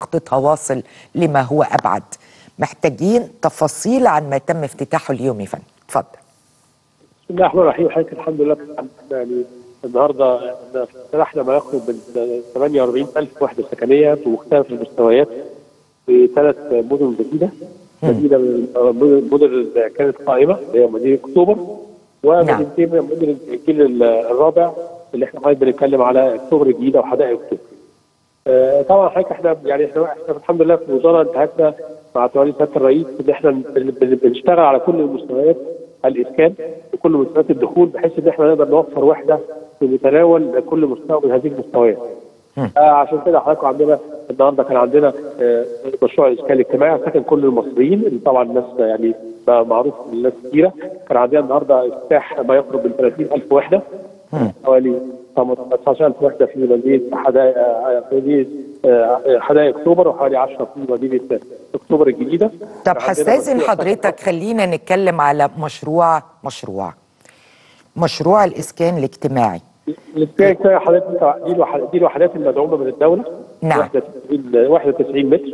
خط تواصل لما هو ابعد محتاجين تفاصيل عن ما تم افتتاحه اليوم يا فندم اتفضل بسم الله الرحمن الرحيم حضرتك الحمد لله يعني النهارده فتحنا ما يقرب من 48000 وحده سكنيه بمختلف المستويات في ثلاث مدن جديده مدينه من المدن اللي كانت قائمه اللي هي مدينه اكتوبر ومدينتين من مدن الجيل الرابع اللي احنا حضرتك بنتكلم على اكتوبر الجديده وحدائق اكتوبر. آه طبعا حضرتك احنا يعني احنا احنا الحمد لله في الوزاره انتهكنا مع توالي سياده الرئيس ان احنا بنشتغل على كل المستويات الاسكان وكل مستويات الدخول بحيث ان احنا نقدر نوفر وحده في متناول كل مستوى من هذه المستويات. آه عشان كده حضرتك عندنا النهارده كان عندنا آه مشروع الاسكان الاجتماعي سكن كل المصريين اللي طبعا الناس يعني معروف للناس كثيره كان عندنا النهارده افتتاح ما يقرب من 30000 وحده حوالي 18000 وحده في مدينه حدائق في مدينه حدائق اكتوبر وحوالي 10 في مدينه اكتوبر الجديده طب هستاذن حضرتك خلينا نتكلم على مشروع مشروع مشروع الاسكان الاجتماعي الاسكان الاجتماعي حضرتك دي الوحدات دي الوحدات المدعومه من الدوله نعم وحده 91 متر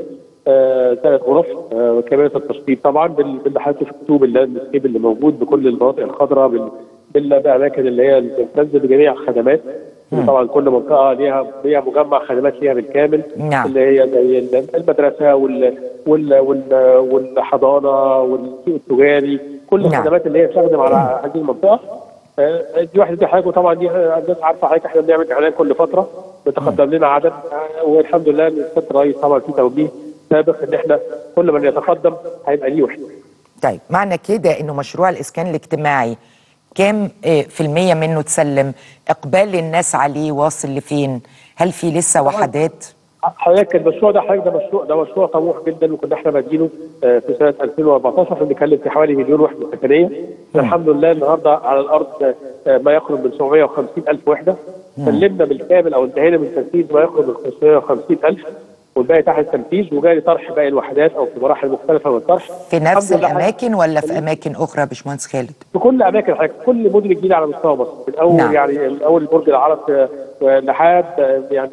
ثلاث آه غرف آه كامله التشطيب طبعا بالحالات الكتوب اللاندسكيب اللي موجود بكل المناطق الخضراء بالاماكن اللي هي بتنزل بجميع الخدمات طبعا كل منطقه ليها ليها مجمع خدمات ليها بالكامل نعم. اللي هي زي المدرسه وال وال وال والحضانه والسوق التجاري كل نعم. الخدمات اللي هي بتخدم على هذه المنطقه آه دي واحده دي حضرتك وطبعا دي الناس عارفه حضرتك احنا بنعمل اعلان كل فتره بتقدم لنا عدد والحمد لله سياده الرئيس طبعا في توجيه سابق ان احنا كل من يتقدم هيبقى ليه وحده. طيب معنى كده انه مشروع الاسكان الاجتماعي كام في المية منه تسلم اقبال الناس عليه واصل لفين هل في لسه وحدات حضرتك المشروع ده حضرتك ده مشروع ده مشروع طموح جدا وكنا احنا بادئينه في سنه 2014 احنا بنتكلم في حوالي مليون وحده سكنيه الحمد لله النهارده على الارض ما يقرب من 750 الف وحده سلمنا بالكامل او انتهينا من تنفيذ ما يقرب من 550 الف والباقي تحت التنفيذ وجاري طرح باقي الوحدات او في مراحل مختلفه من الطرح في نفس الاماكن ولا في اماكن اخرى يا باشمهندس خالد؟ في كل اماكن حضرتك كل مدن الجديده على مستوى مصر من اول نعم. يعني من اول برج العرب لحد يعني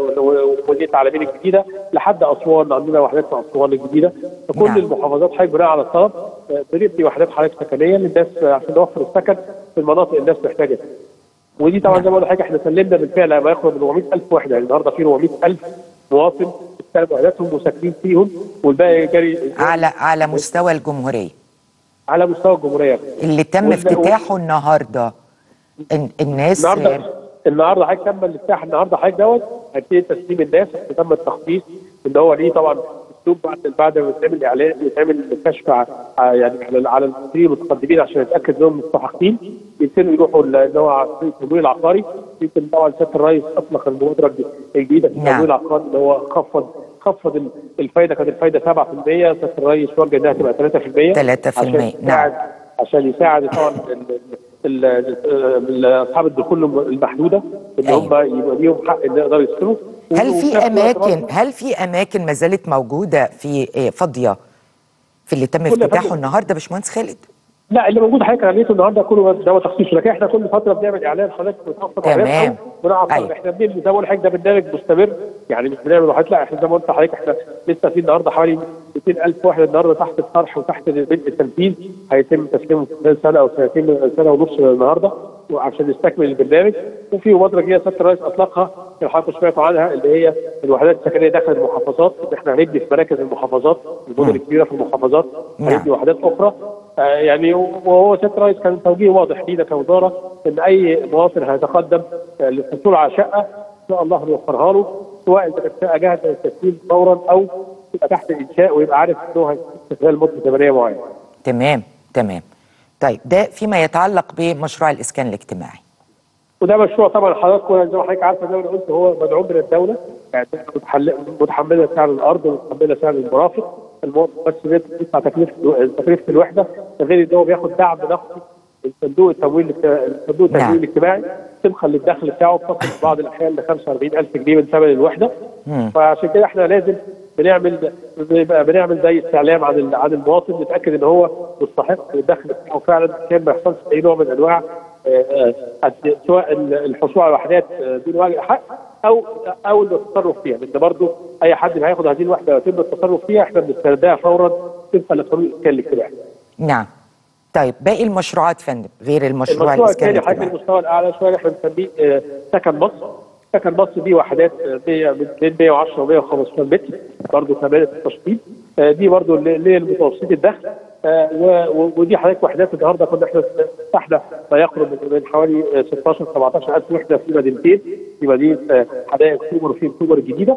مدينه العالمين الجديده لحد اسوان عندنا وحدات في اسوان الجديده في كل نعم. المحافظات حضرتك بناء على الطلب بنبني وحدات حضرتك سكنيه للناس عشان نوفر السكن في المناطق اللي الناس محتاجه ودي طبعا زي ما قلت لحضرتك احنا سلمنا بالفعل ما يقرب من 400000 وحده يعني النهارده في 400000 مواطن استلموا وحداتهم وساكنين فيهم والباقي جاري على على مستوى الجمهوريه على مستوى الجمهوريه اللي تم وال- افتتاحه النهارده ال- الناس النهارده النهارده حضرتك تم الافتتاح النهارده حضرتك دوت هيبتدي تسليم الناس تم التخطيط ان هو ليه طبعا اسلوب بعد بعد ما يتعمل اعلان يتعمل كشف ع- ع- يعني على على المصريين المتقدمين عشان يتاكد انهم مستحقين يبتدوا يروحوا ال- اللي هو على طريق التمويل العقاري يمكن طبعا سياده الرئيس اطلق المبادره الج- الجديده في نعم. التمويل العقاري اللي هو خفض خفض ال- الفايده كانت الفايده 7% سياده الرئيس وجه انها تبقى 3% 3% عشان نعم. يساعد عشان يساعد طبعا ال- ال- ال- اصحاب الدخول المحدوده ان أيوة. هم يبقى ليهم حق ان يقدروا يسكنوا هل وفي في نفس الوقت اماكن برضه هل في اماكن ما زالت موجوده في آه، فاضيه في اللي تم كل افتتاحه فندم. النهارده يا باشمهندس خالد؟ لا اللي موجود حضرتك عمليته النهارده كله ده هو تخصيص لكن احنا كل فتره بنعمل اعلان حضرتك بتوفر تمام. إعلان أو بنعرف أيوة. احنا بنبني زي ما بقول لحضرتك ده برنامج مستمر يعني مش بنعمل واحد لا احنا زي ما قلت لحضرتك احنا لسه في النهارده حوالي 200000 وحده النهارده تحت الطرح وتحت بدء التنفيذ هيتم تسليمهم في خلال سنه او سنتين سنه ونص من النهارده وعشان نستكمل البرنامج وفي مبادره جديده سياده الرئيس اطلقها اللي حضرتك سمعتوا عنها اللي هي الوحدات السكنيه داخل المحافظات ان احنا هنبني في مراكز المحافظات المدن الكبيره في المحافظات نعم. هنبني وحدات اخرى آه، يعني وهو سياده الرئيس كان توجيه واضح لينا كوزاره ان اي مواطن هيتقدم آه، للحصول على شقه ان شاء الله هنوفرها له سواء اذا كانت شقه جاهزه للتسليم فورا او تبقى تحت الانشاء ويبقى عارف ان هو هيستفيد خلال مده زمنيه معينه. تمام تمام طيب ده فيما يتعلق بمشروع الاسكان الاجتماعي وده مشروع طبعا حضرتك زي ما حضرتك عارفه زي ما أنا قلت هو مدعوم من الدوله يعني متحل- متحمله سعر الارض ومتحمله سعر المرافق المواطن بس بيدفع تكلفه تكلفه الوحده غير ان هو بياخد دعم نقدي من صندوق التمويل الاجت- صندوق التمويل نعم. الاجتماعي طبقا للدخل بتاعه بتصل في بعض الاحيان ل 45000 جنيه من ثمن الوحده فعشان كده احنا لازم بنعمل بنبقى بنعمل زي استعلام عن ال- عن المواطن نتاكد ان هو مستحق الدخل بتاعه فعلا عشان ما يحصلش اي نوع من انواع آه، آه، سواء ال- الحصول على وحدات آه، دون وجه حق او او التصرف فيها لان برضه اي حد هياخد هذه الوحده ويتم التصرف فيها احنا بنستردها فورا طبقا لقانون الاسكان الاجتماعي. نعم طيب باقي المشروعات فندم غير المشروع المشروع الاسكان الثاني حاجه الاجتماعي المستوى الاعلى شويه احنا بنسميه آه، سكن مصر سكن مصر دي وحدات آه، 100 من بين 110 و 115 متر برضه كمان التشطيب آه، دي برضه للمتوسط الدخل آه، و- و- ودي حضرتك وحدات النهارده كنا احنا فتحنا ما يقرب من من حوالي آه، 16 17 الف وحده في مدينتين في مدينه آه، حدائق اكتوبر وفي اكتوبر الجديده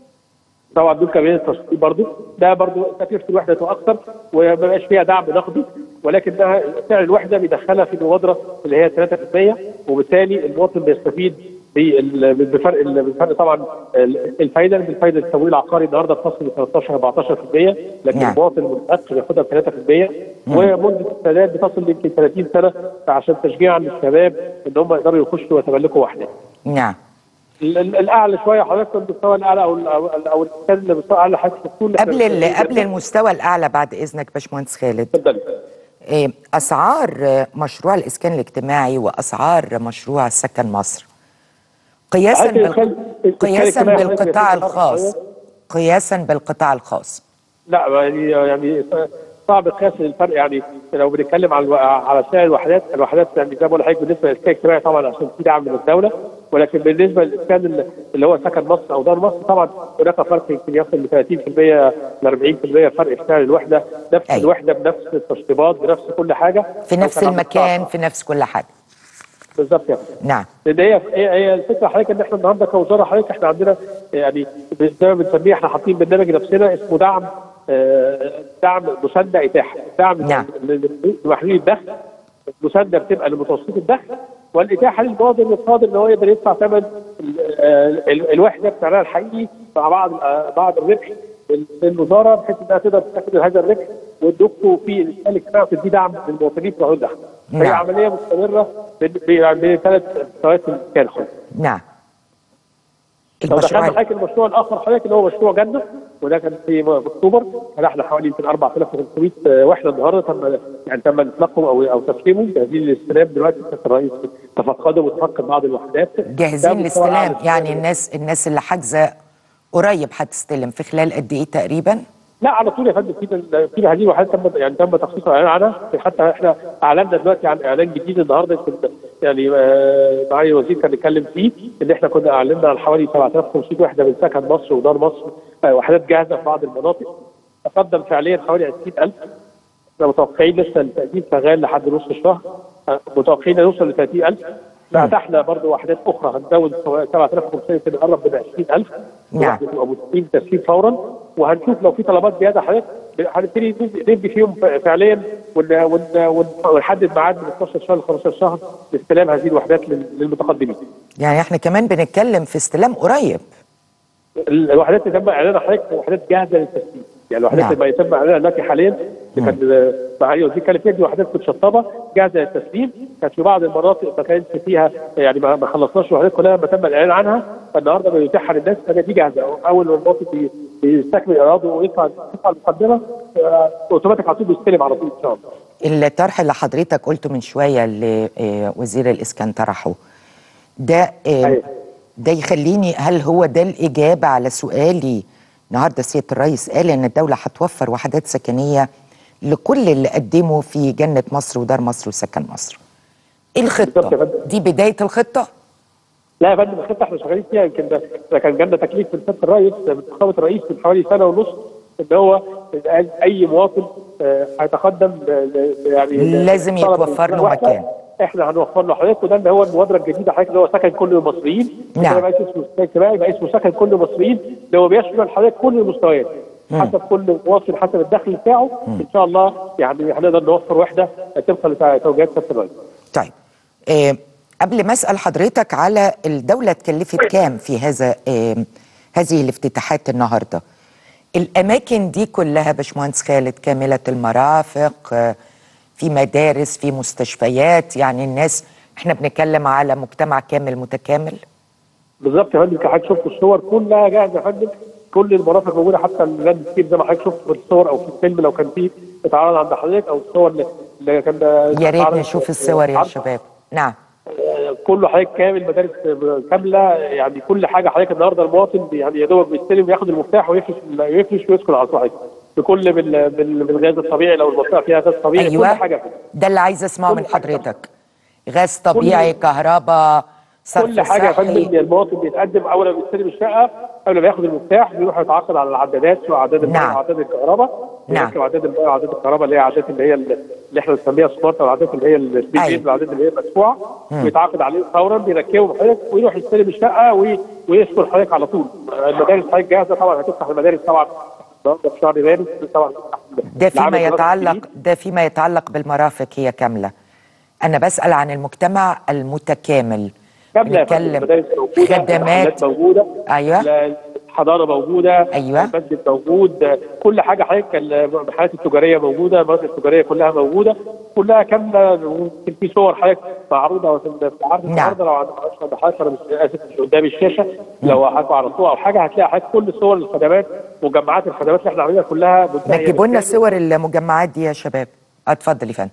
طبعا دول كمان التشطيب برضو ده برضو تكلفه الوحده تبقى اكثر وما بقاش فيها دعم نقدي ولكنها سعر الوحده بيدخلها في المبادره اللي هي 3% وبالتالي المواطن بيستفيد بال- بفرق ال- بفرق طبعا ال- الفايده بالفايده التمويل العقاري النهارده بتصل ل 13 14% لكن نعم. المواطن المتاخر ياخدها ب 3% ومده السداد بتصل يمكن 30 سنه عشان تشجيعا للشباب ان هم يقدروا يخشوا ويتملكوا وحدات. نعم ال- ال- الاعلى شويه حضرتك المستوى الاعلى او ال- او ال- او الاسكان اللي مستوى اعلى حضرتك في كل قبل ال- قبل المستوى الاعلى بعد اذنك باشمهندس خالد اتفضل إيه، اسعار آه، مشروع الاسكان الاجتماعي واسعار مشروع سكن مصر قياسا عارف بال... الإسكان- الإسكان قياسا الاجتماعي بالقطاع حضرتك الخاص شوية. قياسا بالقطاع الخاص لا يعني يعني صعب قياس الفرق يعني لو بنتكلم على الو- على سعر الوحدات الوحدات يعني زي ما بقول لحضرتك بالنسبه للاسكان الاجتماعي طبعا عشان في دعم من الدوله ولكن بالنسبه للاسكان اللي- اللي هو سكن مصر او دار مصر طبعا هناك فرق يمكن يصل ل 30% ل 40% فرق في سعر الوحده نفس أيوة. الوحده بنفس التشطيبات بنفس كل حاجه في نفس وكان عند المكان القطاع. في نفس كل حاجه بالظبط يعني نعم لان هي هي هي الفكره حضرتك ان احنا النهارده كوزاره حضرتك احنا عندنا يعني زي ما بنسميه احنا حاطين برنامج نفسنا اسمه دعم آه، دعم مسدة اتاحه دعم نعم. لمحلول الدخل مسدة بتبقى لمتوسط الدخل والاتاحه للمواطن القادر ان هو يقدر يدفع ثمن ال- آه، ال- الوحده بسعرها الحقيقي مع بعض آه، بعض الربح للوزاره بحيث انها تقدر تستفيد من هذا الربح وتدخل في الاسكان الاجتماعي وتدي دعم للمواطنين في محلول الدخل. فهي نعم. عمليه مستمره بين بين بين ثلاث مستويات الاسكان خالص. نعم لو دخلنا المشروع حضرتك المشروع الاخر حضرتك اللي هو مشروع جنه وده كان في م- في اكتوبر فتحنا حوالي يمكن 4500 وحده النهارده تم يعني تم اطلاقهم او او تسليمهم جاهزين للاستلام دلوقتي كابتن الرئيس تفقدهم وتفقد بعض الوحدات جاهزين ده مستوى للاستلام أعلى. يعني الناس الناس اللي حاجزه قريب هتستلم في خلال قد ايه تقريبا لا على طول يا فندم في في هذه الوحدات تم يعني تم تخصيص الاعلان عنها حتى احنا اعلنا دلوقتي عن اعلان جديد النهارده يمكن يعني آه، معالي الوزير كان بيتكلم فيه ان احنا كنا اعلنا عن حوالي 7500 وحده من سكن مصر ودار مصر آه، وحدات جاهزه في بعض المناطق تقدم فعليا حوالي 20000 احنا متوقعين لسه التقديم شغال لحد نص الشهر آه، متوقعين نوصل ل 30000 فتحنا برضه وحدات اخرى هنزود 7500 كده نقرب من 20000 نعم. تبقى مستفيد تسليم فورا وهنشوف لو في طلبات زياده حضرتك هنبتدي نبدي- نبدي فيهم ف- فعليا ون- ون- ون- ونحدد ميعاد من 12 شهر ل 15 شهر لاستلام هذه الوحدات لل- للمتقدمين. يعني احنا كمان بنتكلم في استلام قريب ال- الوحدات اللي تم اعلانها حضرتك وحدات جاهزه للتسليم يعني الوحدات نعم. اللي يتم اعلانها دلوقتي حاليا اللي كان معالي الوزير كان فيها دي وحدات متشطبه جاهزه للتسليم كانت في بعض المناطق ما كانتش فيها يعني ما ما خلصناش الوحدات كلها لما تم الاعلان عنها فالنهارده بيتيحها للناس فهي دي جاهزه اول ما المواطن بي- بيستكمل اراده ويدفع يدفع المقدمه آه، اوتوماتيك على طول بيستلم على طول ان شاء الله. الطرح اللي حضرتك قلته من شويه اللي آه، وزير الاسكان طرحه ده آه، أيوة. ده يخليني هل هو ده الاجابه على سؤالي النهارده سياده الرئيس قال ان الدوله هتوفر وحدات سكنيه لكل اللي قدموا في جنه مصر ودار مصر وسكن مصر ايه بالظبط يا الخطه فندم. دي بدايه الخطه لا يا فندم الخطه احنا شغالين فيها يمكن ده, ده كان جالنا تكليف من سياده الرئيس من فخامه الرئيس من حوالي سنه ونص ان هو قال اي مواطن آه، هيتقدم ل- ل- يعني ل- لازم طلب يتوفر له واحدة، مكان. احنا هنوفر له حضرتك وده اللي هو المبادره الجديده حضرتك اللي هو سكن كل المصريين نعم. ده بقى اسمه سكن اجتماعي بقى اسمه سكن كل المصريين اللي هو بيشمل حضرتك كل المستويات حسب كل مواطن حسب الدخل بتاعه ان شاء الله يعني هنقدر نوفر وحده طبقا لتوجيهات سياده الرئيس طيب آه قبل ما اسال حضرتك على الدوله اتكلفت كام في هذا آه هذه الافتتاحات النهارده الاماكن دي كلها باشمهندس خالد كامله المرافق آه في مدارس في مستشفيات يعني الناس احنا بنتكلم على مجتمع كامل متكامل بالظبط يا فندم حضرتك شفت الصور كلها جاهزه يا فندم كل المرافق موجوده حتى اللاند سكيب زي ما حضرتك شفت في الصور او في الفيلم لو كان فيه اتعرض عند حضرتك او الصور اللي- اللي كان يا ريت اتعرض- نشوف الصور يا عرض- شباب نعم كله حضرتك كامل مدارس كامله يعني كل حاجه حضرتك النهارده المواطن يعني يا دوب بيستلم ياخد المفتاح ويفرش يفرش ويسكن على طول حضرتك بكل بال- بال- بالغاز الطبيعي لو المنطقه فيها غاز طبيعي ايوه كل حاجه ده اللي عايز اسمعه كل من حاجة. حضرتك غاز طبيعي كهرباء صرف كل حاجه يا صحي فندم المواطن بيتقدم اول ما بيستلم الشقه قبل ما ياخد المفتاح بيروح يتعاقد على العدادات وعداد الماء نعم. وعداد الكهرباء نعم. يركب عداد الماء وعداد الكهرباء اللي هي عداد اللي هي اللي احنا بنسميها سمارت او العداد اللي هي السبيد أيوة. جيت والعداد اللي هي المدفوعه ويتعاقد عليه فورا بيركبه حضرتك ويروح يستلم الشقه وي- ويسكن حضرتك على طول المدارس حضرتك جاهزه طبعا هتفتح المدارس طبعا النهارده في شهر مارس طبعا ده فيما العام الدراسي يتعلق الجديد. ده فيما يتعلق بالمرافق هي كامله انا بسال عن المجتمع المتكامل كامله يا فندم. بنتكلم المدارس موجوده خدمات المحلات موجوده ايوه ال- الحضانه موجوده أيوة. المسجد موجود كل حاجه حضرتك المحلات التجاريه موجوده المناطق التجاريه كلها موجوده كلها كامله ممكن في صور حضرتك معروضه في ال- في عرض نعم. النهارده لو عند حضرتك انا مش اسف مش قدام الشاشه لو حضرتك على صور او حاجه هتلاقي حضرتك كل صور الخدمات مجمعات الخدمات اللي احنا عاملينها كلها ما منتهيه تجيبوا لنا بالكامل. صور المجمعات دي يا شباب اتفضل يا فندم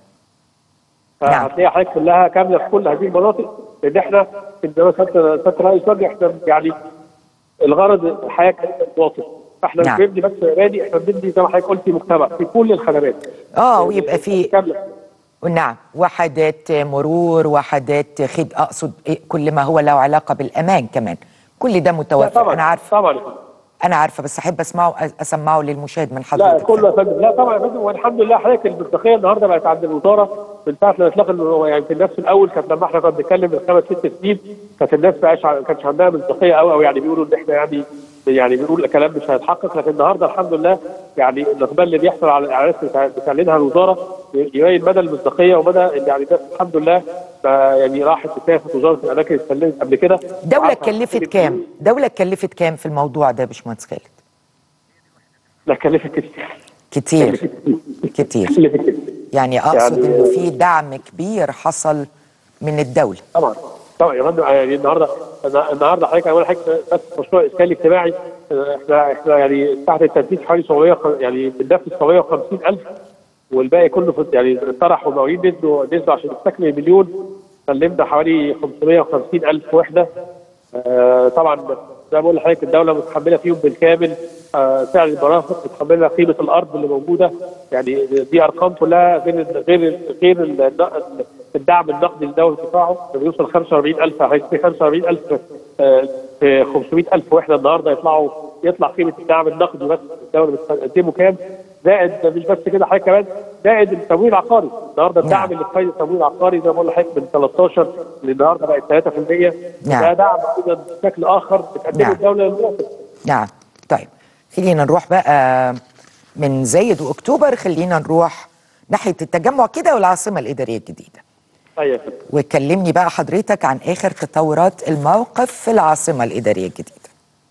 نعم. فهتلاقي حضرتك كلها كامله في كل هذه المناطق لان احنا زي ما سياده سيادة الرئيس وجه احنا يعني الغرض الحياه كانت المواطن فاحنا نعم. مش بنبني بس نادي احنا بنبني زي ما حضرتك قلتي مجتمع في كل الخدمات اه ويبقى في كامله نعم وحدات مرور وحدات خد اقصد إيه، كل ما هو له علاقه بالامان كمان كل ده لا متوفر طبعا انا عارفه طبعا انا عارفه بس احب اسمعه اسمعه للمشاهد من لا حضرتك كله يا فندم لا طبعا يا فندم والحمد لله حضرتك المصداقيه النهارده بقت عند الوزاره من ساعه ما اطلاق ال- يعني في الناس في الاول كانت لما احنا كنا بنتكلم من خمس ست سنين كانت الناس ما كانش عندها مصداقيه قوي او يعني بيقولوا ان احنا يعني يعني بنقول الكلام مش هيتحقق لكن النهارده الحمد لله يعني الاقبال اللي بيحصل على الاعلانات اللي بتعلنها الوزاره يبين مدى المصداقيه ومدى يعني الناس الحمد لله ما يعني راحت تسافر وزاره الاماكن اللي اتكلمت قبل كده دولة وعارفة كلفت هتتكلم كام؟ إيه. دولة كلفت كام في الموضوع ده يا باشمهندس خالد؟ لا كلفت كتير كتير كتير كلفت كتير يعني اقصد يعني- انه في دعم كبير حصل من الدولة طبعا طبعا يا فندم يعني النهارده النهارده حضرتك اول حاجه بس مشروع اسكان اجتماعي احنا احنا يعني تحت التنفيذ حوالي 700 يعني بننفذ 750000 والباقي كله في يعني طرح والمقاولين نزلوا نزلوا عشان نستكمل مليون سلمنا حوالي 550000 وحده آه طبعا زي ما بقول لحضرتك الدوله متحمله فيهم بالكامل آه سعر المرافق متحمله قيمه الارض اللي موجوده يعني دي ارقام كلها غير غير غير ال- الدعم النقدي لدوله القطاع بيوصل 45000 هيصير 45000 آه، في 500000 وحده النهارده يطلعوا يطلع قيمه الدعم النقدي بس الدوله بتقدمه كام زائد مش بس كده حضرتك كمان زائد التمويل العقاري النهارده الدعم نعم. اللي في التمويل العقاري زي ما بقول لحضرتك من 13 للنهارده بقت 3% نعم. ده دعم ايضا بشكل اخر بتقدمه نعم. الدوله للمواطن نعم طيب خلينا نروح بقى من زايد واكتوبر خلينا نروح ناحية التجمع كده والعاصمة الإدارية الجديدة ايوه يا فندم. وكلمني بقى حضرتك عن آخر تطورات الموقف في العاصمة الإدارية الجديدة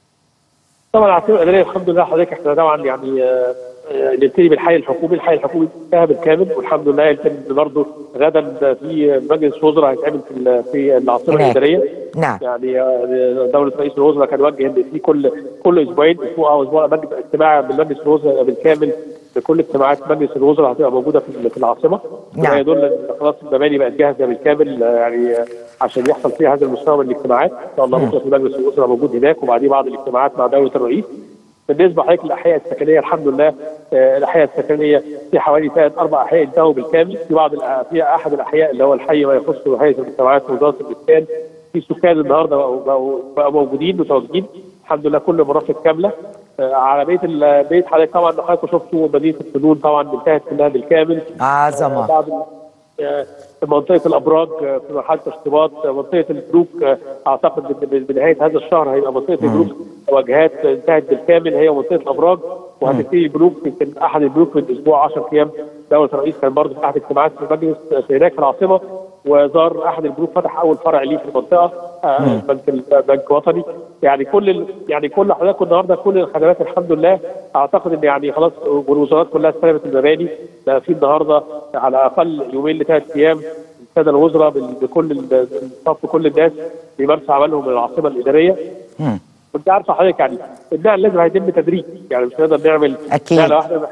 طبعا العاصمه الاداريه الحمد لله حضرتك احنا طبعا يعني آه، آه، نبتدي بالحي الحكومي، الحي الحكومي انتهى بالكامل والحمد لله يمكن برضه غدا في مجلس وزراء هيتعمل في ال- في العاصمه هناك. الاداريه نعم يعني آه، دوله رئيس الوزراء كان وجه ان في كل كل اسبوعين اسبوع او اسبوع مجلس اجتماع من مجلس الوزراء بالكامل بكل اجتماعات مجلس الوزراء هتبقى موجوده في في العاصمه نعم. وده يدل ان خلاص المباني بقت جاهزه بالكامل آه، يعني آه، عشان يحصل فيها هذا المستوى من الاجتماعات ان شاء الله بكره في مجلس الوزراء موجود هناك وبعديه بعض الاجتماعات مع دوله الرئيس بالنسبه لحضرتك للاحياء السكنيه الحمد لله آه، الاحياء السكنيه في حوالي ثلاث اربع احياء انتهوا بالكامل في بعض الأ- في احد الاحياء اللي هو الحي ما يخص هيئه المجتمعات ووزاره الاسكان في سكان النهارده بقوا, بقوا, بقوا موجودين متواجدين الحمد لله كل مرافق كامله آه، على بيت ال- بيت حضرتك طبعا حضرتك شفتوا مدينه الفنون طبعا انتهت كلها بالكامل عظمة بعض آه، منطقه الابراج آه، في مرحله اشتباط آه، منطقه البنوك آه، اعتقد إن ب- بنهايه هذا الشهر هيبقى منطقه البنوك واجهات آه، انتهت بالكامل هي منطقه الابراج وهتبتدي البنوك يمكن احد البنوك من اسبوع 10 ايام دوله الرئيس كان برضه في احد اجتماعات في المجلس آه، في هناك في العاصمه وزار احد البنوك فتح اول فرع ليه في المنطقه آه، بنك ال- بنك وطني يعني كل ال- يعني كل حضرتك النهارده كل الخدمات الحمد لله اعتقد ان يعني خلاص والوزارات كلها استلمت المباني ده في النهارده على اقل يومين لثلاث ايام الساده الوزراء بال- بكل ال- صف كل الناس بيمارسوا عملهم من العاصمه الاداريه مم. وانت عارفه حضرتك يعني النقل لازم هيتم تدريج يعني مش هنقدر نعمل أكيد. نقله واحده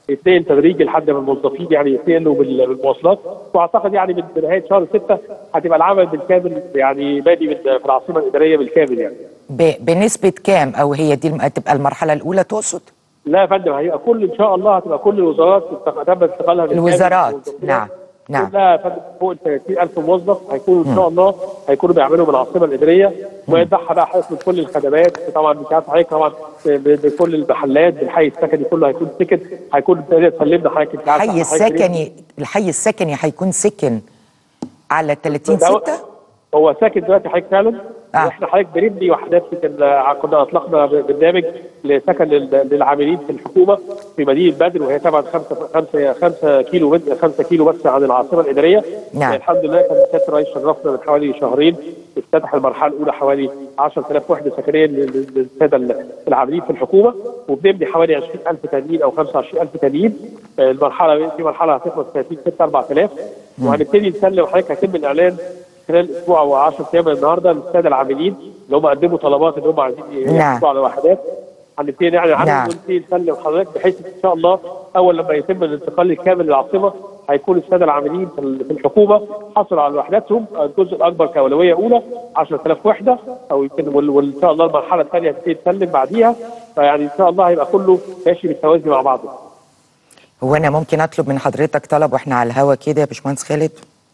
يتنقل تدريجي لحد ما الموظفين يعني يتنقلوا بال- بالمواصلات واعتقد يعني من نهايه شهر 6 هتبقى العمل بالكامل يعني بادي من- في العاصمه الاداريه بالكامل يعني ب- بنسبه كام او هي دي الم- تبقى المرحله الاولى تقصد لا يا فندم هيبقى كل ان شاء الله هتبقى كل الوزارات تم استقالها بالكامل. الوزارات نعم نعم كلها يا فندم فوق ال 30000 موظف هيكونوا ان شاء الله هيكونوا بيعملوا من العاصمه الاداريه ويتبعها بقى حضرتك من كل الخدمات طبعا مش عارف حضرتك طبعا ب- بكل المحلات بالحي السكني كله هيكون سكن هيكون تسلمنا حضرتك انت عارف الحي حضرتك ليه؟ السكني الحي السكني هيكون سكن على 30 ده هو- 6 هو ساكن دلوقتي حضرتك فعلا آه. واحنا حضرتك بنبني وحدات سكن آه، كنا اطلقنا برنامج لسكن لل- للعاملين في الحكومه في مدينه بدر وهي طبعا 5 5 5 كيلو متر 5 كيلو بس عن العاصمه الاداريه نعم. آه، الحمد لله كان سياده الرئيس شرفنا من حوالي شهرين افتتح المرحله الاولى حوالي 10000 وحده سكنيه لل- للساده العاملين في الحكومه وبنبني حوالي 20000 تانيين او 25000 تانيين آه، المرحله في مرحله هتخلص 30 6 4000 وهنبتدي نسلم حضرتك هيتم الاعلان خلال اسبوع او 10 ايام من النهارده للساده العاملين اللي هم قدموا طلبات ان هم عايزين نعم. يحصلوا على وحدات هنبتدي نعلن عنهم نعم. ونبتدي نسلم حضرتك بحيث ان شاء الله اول لما يتم الانتقال الكامل للعاصمه هيكون الساده العاملين في ال- في الحكومه حصلوا على وحداتهم الجزء الاكبر كاولويه اولى 10000 وحده او يمكن وال- وان شاء الله المرحله الثانيه هتبتدي تسلم بعديها فيعني ان شاء الله هيبقى كله ماشي بالتوازي مع بعضه. هو انا ممكن اطلب من حضرتك طلب واحنا على الهوا كده يا باشمهندس خالد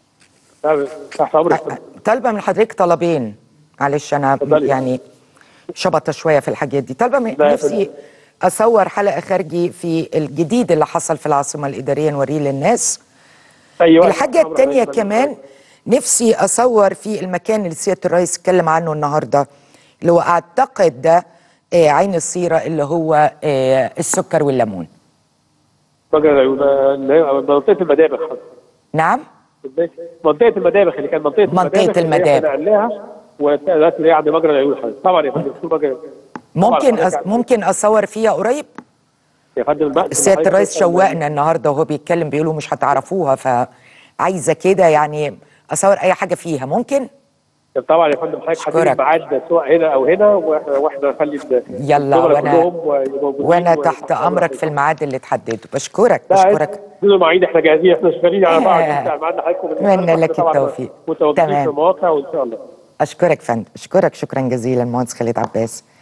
تحت امرك طالبه من حضرتك طلبين معلش انا اتفضلي. يعني شبطه شويه في الحاجات دي طالبه من لا يا نفسي اصور حلقه خارجي في الجديد اللي حصل في العاصمه الاداريه نوريه للناس اي وقت الحاجه تحت أمرك. الثانيه كمان نفسي اصور في المكان اللي سياده الرئيس اتكلم عنه النهارده اللي هو اعتقد ده آه، عين الصيره اللي هو آه، السكر والليمون مجرى العيون آه، اللي هي منطقه المدابغ نعم منطقه المدابغ اللي كانت منطقه منطقة اللي المدابغ. احنا نقلناها ودلوقتي اللي هي عند مجرى العيون حضرتك طبعا يا فندم شو مجرى ممكن طبعاً أص... ممكن اصور فيها قريب يا فندم البحث سياده اللي الرئيس حضرتك- شوقنا النهارده وهو بيتكلم بيقولوا مش هتعرفوها فعايزه كده يعني اصور اي حاجه فيها ممكن طبعا يا فندم حضرتك أشكرك. هتيجي ميعاد سواء هنا او هنا واحنا واحنا نخلي ال- يلا الزملاء وانا كلهم يبقوا موجودين وانا و- تحت امرك في الميعاد اللي تحدده بشكرك لا، بشكرك بدون مواعيد احنا جاهزين احنا شغالين على بعض آه. انت معانا حضراتكم أتمنى لك طبعاً التوفيق. متواجدين تمام. في المواقع وان شاء الله اشكرك فندم اشكرك شكرا جزيلا مهندس خالد عباس